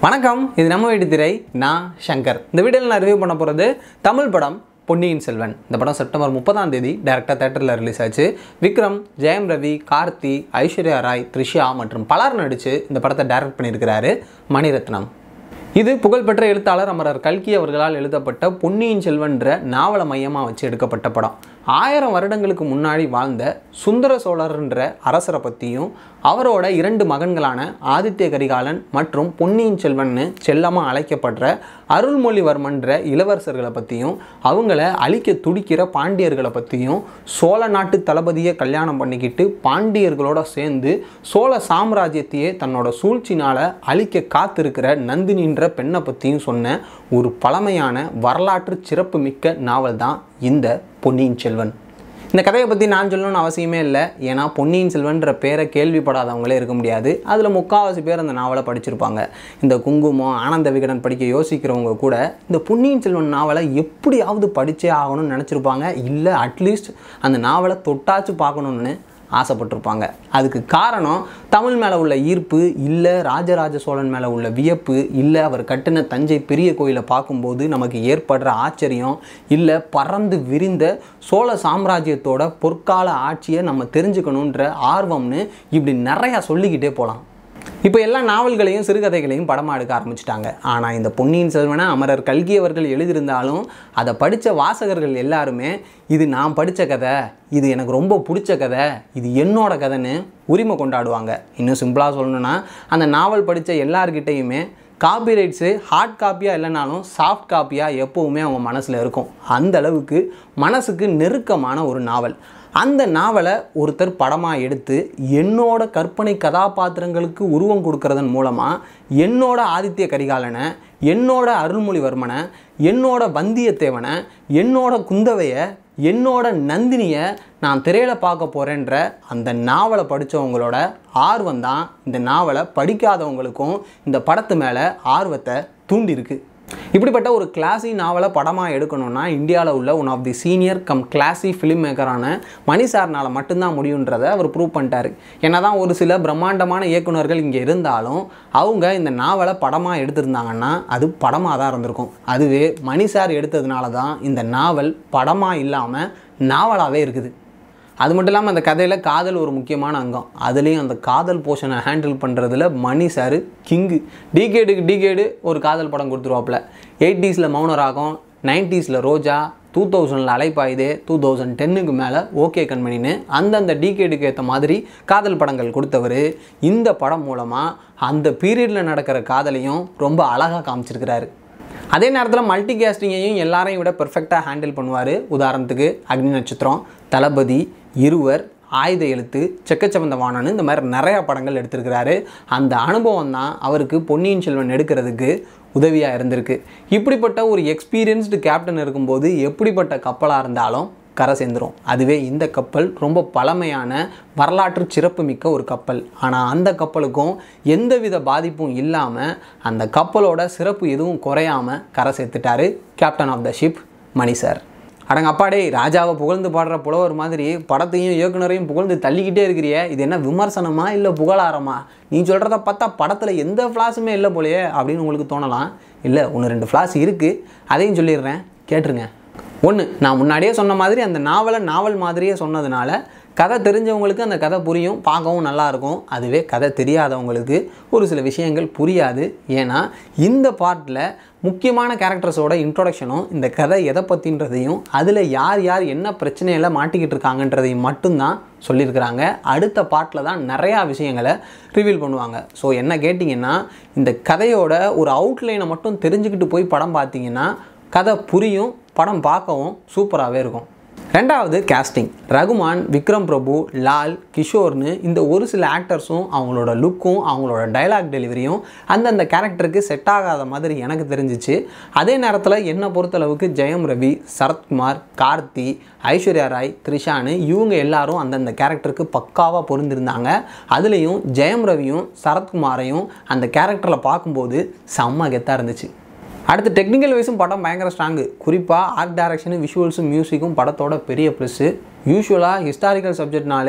வணக்கம் இது நம்ம வீட்டு திரை நான் சங்கர் இந்த வீடியோவில் நான் ரிவ்யூ பண்ண போகிறது தமிழ் படம் பொன்னியின் செல்வன் இந்த படம் செப்டம்பர் முப்பதாம் தேதி டேரக்டாக தேட்டரில் ரிலீஸ் ஆச்சு விக்ரம் ஜெயம் ரவி கார்த்தி ஐஸ்வர்யா ராய் த்ரிஷா மற்றும் பலர் நடித்து இந்த படத்தை டைரக்ட் பண்ணியிருக்கிறாரு மணிரத்னம் இது புகழ்பெற்ற எழுத்தாளர் அமரர் கல்கி அவர்களால் எழுதப்பட்ட பொன்னியின் செல்வன்ற நாவலை மையமாக வச்சு எடுக்கப்பட்ட படம் ஆயிரம் வருடங்களுக்கு முன்னாடி வாழ்ந்த சுந்தர சோழர்ன்ற அரசரை பற்றியும் அவரோட இரண்டு மகன்களான ஆதித்ய கரிகாலன் மற்றும் பொன்னியின் செல்வன்னு செல்லமாக அழைக்கப்படுற அருள்மொழிவர்மன்ற இளவரசர்களை பற்றியும் அவங்கள அழிக்க துடிக்கிற பாண்டியர்களை பற்றியும் சோழ நாட்டு தளபதியை கல்யாணம் பண்ணிக்கிட்டு பாண்டியர்களோட சேர்ந்து சோழ சாம்ராஜ்யத்தையே தன்னோட சூழ்ச்சினால் அழிக்க காத்திருக்கிற நந்தினின்ற பெண்ணை பற்றியும் சொன்ன ஒரு பழமையான வரலாற்று சிறப்பு மிக்க நாவல் தான் இந்த பொன்னியின் செல்வன் இந்த கதையை பற்றி நான் சொல்லணும்னு அவசியமே இல்லை ஏன்னா பொன்னியின் செல்வன்ற பேரை கேள்விப்படாதவங்களே இருக்க முடியாது அதில் முக்கால்வாசி பேர் அந்த நாவலை படிச்சிருப்பாங்க இந்த குங்குமம் ஆனந்த விகடன் படிக்க யோசிக்கிறவங்க கூட இந்த பொன்னியின் செல்வன் நாவலை எப்படியாவது படித்தே ஆகணும்னு நினச்சிருப்பாங்க இல்லை அட்லீஸ்ட் அந்த நாவலை தொட்டாச்சு பார்க்கணுன்னு ஆசைப்பட்டிருப்பாங்க அதுக்கு காரணம் தமிழ் மேலே உள்ள ஈர்ப்பு இல்லை ராஜராஜ சோழன் மேலே உள்ள வியப்பு இல்லை அவர் கட்டின தஞ்சை பெரிய கோயிலை பார்க்கும்போது நமக்கு ஏற்படுற ஆச்சரியம் இல்லை பறந்து விரிந்த சோழ சாம்ராஜ்யத்தோட பொற்கால ஆட்சியை நம்ம தெரிஞ்சுக்கணுன்ற ஆர்வம்னு இப்படி நிறையா சொல்லிக்கிட்டே போகலாம் இப்போ எல்லா நாவல்களையும் சிறுகதைகளையும் படமாக எடுக்க ஆரம்பிச்சிட்டாங்க ஆனால் இந்த பொன்னியின் செல்வனை அமரர் கல்கி அவர்கள் எழுதியிருந்தாலும் அதை படித்த வாசகர்கள் எல்லாருமே இது நான் படித்த கதை இது எனக்கு ரொம்ப பிடிச்ச கதை இது என்னோட கதைன்னு உரிமை கொண்டாடுவாங்க இன்னும் சிம்பிளாக சொல்லணும்னா அந்த நாவல் படித்த எல்லார்கிட்டேயுமே காப்பிரைட்ஸு ஹார்ட் காப்பியாக இல்லைனாலும் சாஃப்ட் காப்பியாக எப்போவுமே அவங்க மனசில் இருக்கும் அந்த அளவுக்கு மனசுக்கு நெருக்கமான ஒரு நாவல் அந்த நாவலை ஒருத்தர் படமாக எடுத்து என்னோட கற்பனை கதாபாத்திரங்களுக்கு உருவம் கொடுக்கறதன் மூலமாக என்னோட ஆதித்ய கரிகாலனை என்னோட அருள்மொழிவர்மனை என்னோட வந்தியத்தேவனை என்னோட குந்தவையை என்னோட நந்தினியை நான் திரையில் பார்க்க போகிறேன்ற அந்த நாவலை படித்தவங்களோட ஆர்வம் தான் இந்த நாவலை படிக்காதவங்களுக்கும் இந்த படத்து மேலே ஆர்வத்தை தூண்டியிருக்கு இப்படிப்பட்ட ஒரு கிளாசி நாவலை படமாக எடுக்கணும்னா இந்தியாவில் உள்ள one of the senior cum classy film மேக்கரான மணி சார்னால் மட்டும்தான் முடியுன்றதை அவர் ப்ரூவ் பண்ணிட்டாரு என்னதான் ஒரு சில பிரம்மாண்டமான இயக்குனர்கள் இங்கே இருந்தாலும் அவங்க இந்த நாவலை படமாக எடுத்திருந்தாங்கன்னா அது படமாக தான் இருந்திருக்கும் அதுவே மணி சார் எடுத்ததுனால தான் இந்த நாவல் படமாக இல்லாமல் நாவலாகவே இருக்குது அது மட்டும் இல்லாமல் அந்த கதையில் காதல் ஒரு முக்கியமான அங்கம் அதுலேயும் அந்த காதல் போர்ஷனை ஹேண்டில் பண்ணுறதுல மணி சார் கிங்கு டிகேடுக்கு டிகேடு ஒரு காதல் படம் கொடுத்துருவாப்புல எயிட்டிஸில் மௌனராகம் நைன்ட்டீஸில் ரோஜா டூ தௌசண்டில் அலைப்பாயுதே டூ தௌசண்ட் டென்னுக்கு மேலே ஓகே கண்மணின்னு அந்தந்த டிகேடுக்கு ஏற்ற மாதிரி காதல் படங்கள் கொடுத்தவர் இந்த படம் மூலமாக அந்த பீரியடில் நடக்கிற காதலையும் ரொம்ப அழகாக காமிச்சிருக்கிறாரு அதே நேரத்தில் மல்டி கேஸ்டிங்கையும் எல்லாரையும் விட பெர்ஃபெக்டாக ஹேண்டில் பண்ணுவார் உதாரணத்துக்கு அக்னி நட்சத்திரம் தளபதி இருவர் ஆயுத எழுத்து செக்கச்சவந்த வாணன்னு இந்த மாதிரி நிறையா படங்கள் எடுத்திருக்கிறாரு அந்த அனுபவம் தான் அவருக்கு பொன்னியின் செல்வன் எடுக்கிறதுக்கு உதவியாக இருந்திருக்கு இப்படிப்பட்ட ஒரு எக்ஸ்பீரியன்ஸ்டு கேப்டன் இருக்கும்போது எப்படிப்பட்ட கப்பலாக இருந்தாலும் கரை சேர்ந்துரும் அதுவே இந்த கப்பல் ரொம்ப பழமையான வரலாற்று சிறப்பு மிக்க ஒரு கப்பல் ஆனால் அந்த கப்பலுக்கும் எந்தவித பாதிப்பும் இல்லாமல் அந்த கப்பலோட சிறப்பு எதுவும் குறையாமல் கரை சேர்த்துட்டாரு captain of the ship Mani sir அடங்க அப்பாடே ராஜாவை புகழ்ந்து பாடுற புலவர் மாதிரி படத்தையும் இயக்குனரையும் புகழ்ந்து தள்ளிக்கிட்டே இருக்கிறியே இது என்ன விமர்சனமா இல்லை புகழாரமா நீ சொல்கிறத பார்த்தா படத்தில் எந்த ஃப்ளாஸுமே இல்லை போலையே அப்படின்னு உங்களுக்கு தோணலாம் இல்லை ஒன்று ரெண்டு ஃப்ளாஸ் இருக்குது அதையும் சொல்லிடுறேன் கேட்டுருங்க ஒன்று நான் முன்னாடியே சொன்ன மாதிரி அந்த நாவலை நாவல் மாதிரியே சொன்னதுனால கதை தெரிஞ்சவங்களுக்கு அந்த கதை புரியும் பார்க்கவும் நல்லாயிருக்கும் அதுவே கதை தெரியாதவங்களுக்கு ஒரு சில விஷயங்கள் புரியாது ஏன்னா இந்த பார்ட்டில் முக்கியமான கேரக்டர்ஸோட இன்ட்ரொடக்ஷனும் இந்த கதை எதை பற்றின்றதையும் அதில் யார் யார் என்ன பிரச்சனையில் மாட்டிக்கிட்டு இருக்காங்கன்றதையும் மட்டும்தான் சொல்லியிருக்கிறாங்க அடுத்த பார்ட்டில் தான் நிறையா விஷயங்களை ரிவீல் பண்ணுவாங்க ஸோ என்ன கேட்டிங்கன்னா இந்த கதையோட ஒரு அவுட்லைனை மட்டும் தெரிஞ்சுக்கிட்டு போய் படம் பார்த்தீங்கன்னா கதை புரியும் படம் பார்க்கவும் சூப்பராகவே இருக்கும் ரெண்டாவது கேஸ்டிங் ரகுமான் விக்ரம் பிரபு லால் கிஷோர்னு இந்த ஒரு சில ஆக்டர்ஸும் அவங்களோட லுக்கும் அவங்களோட டைலாக் டெலிவரியும் அந்தந்த கேரக்டருக்கு செட் ஆகாத மாதிரி எனக்கு தெரிஞ்சிச்சு அதே நேரத்தில் என்னை பொறுத்தளவுக்கு ஜெயம் ரவி சரத்குமார் கார்த்தி ஐஸ்வர்யா ராய் த்ரிஷானு இவங்க எல்லாரும் அந்தந்த கேரக்டருக்கு பக்காவாக பொருந்திருந்தாங்க அதுலேயும் ஜெயம் ரவியும் சரத்குமாரையும் அந்த கேரக்டரில் பார்க்கும்போது செம்ம கெத்தாக இருந்துச்சு அடுத்து டெக்னிக்கல் வைஸும் படம் பயங்கர ஸ்ட்ராங்கு குறிப்பாக ஆர்ட் டைரக்ஷனும் விஷுவல்ஸும் மியூசிக்கும் படத்தோட பெரிய ப்ளஸ்ஸு யூஸ்வலாக ஹிஸ்டாரிக்கல் சப்ஜெக்ட்னாலே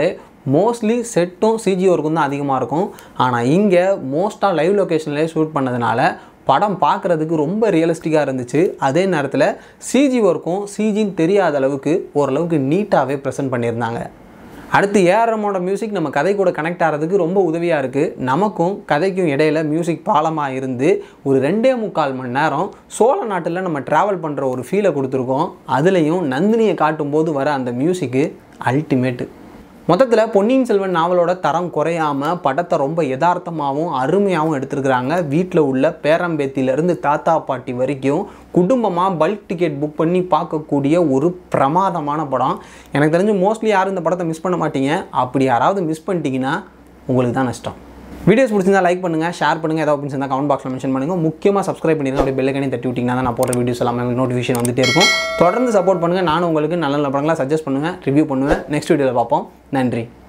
மோஸ்ட்லி செட்டும் சிஜி ஒர்க்கும் தான் அதிகமாக இருக்கும் ஆனால் இங்கே மோஸ்ட்டாக லைவ் லொக்கேஷன்லேயே ஷூட் பண்ணதுனால படம் பார்க்குறதுக்கு ரொம்ப ரியலிஸ்டிக்காக இருந்துச்சு அதே நேரத்தில் சிஜி ஒர்க்கும் சிஜின்னு தெரியாத அளவுக்கு ஓரளவுக்கு நீட்டாகவே ப்ரெசென்ட் பண்ணியிருந்தாங்க அடுத்து ஏஆர்எம்மோட மியூசிக் நம்ம கதை கூட கனெக்ட் ஆகிறதுக்கு ரொம்ப உதவியாக இருக்குது நமக்கும் கதைக்கும் இடையில மியூசிக் பாலமாக இருந்து ஒரு ரெண்டே முக்கால் மணி நேரம் சோழ நாட்டில் நம்ம ட்ராவல் பண்ணுற ஒரு ஃபீலை கொடுத்துருக்கோம் அதுலேயும் நந்தினியை காட்டும்போது வர அந்த மியூசிக்கு அல்டிமேட்டு மொத்தத்தில் பொன்னியின் செல்வன் நாவலோட தரம் குறையாமல் படத்தை ரொம்ப யதார்த்தமாகவும் அருமையாகவும் எடுத்திருக்கிறாங்க வீட்டில் உள்ள பேரம்பேத்திலேருந்து தாத்தா பாட்டி வரைக்கும் குடும்பமாக பல்க் டிக்கெட் புக் பண்ணி பார்க்கக்கூடிய ஒரு பிரமாதமான படம் எனக்கு தெரிஞ்சு மோஸ்ட்லி யாரும் இந்த படத்தை மிஸ் பண்ண மாட்டீங்க அப்படி யாராவது மிஸ் பண்ணிட்டீங்கன்னா உங்களுக்கு தான் நஷ்டம் வீடியோஸ் பிடிச்சிருந்தா லைக் பண்ணுங்கள் ஷேர் பண்ணுங்கள் ஏதாவது பிடிச்சிருந்தா கமெண்ட் பாக்ஸில் மென்ஷன் பண்ணுங்கள் முக்கியமாக சப்ஸ்கிரைப் பண்ணிடுங்க அப்படியே பெல்லைக்கனே தட்டி விட்டிங்கன்னா தான் நான் போடுற வீடியோஸ் எல்லாமே நோட்டிஃபிகேஷன் வந்துட்டே இருக்கும் தொடர்ந்து சப்போர்ட் பண்ணுங்கள் நானும் உங்களுக்கு நல்ல நல்ல படங்களாக சஜஸ்ட் பண்ணுங்கள் ரிவ்யூ பண்ணுவேன் நெக்ஸ்ட் வீடியோவில் பார்ப்போம் நன்றி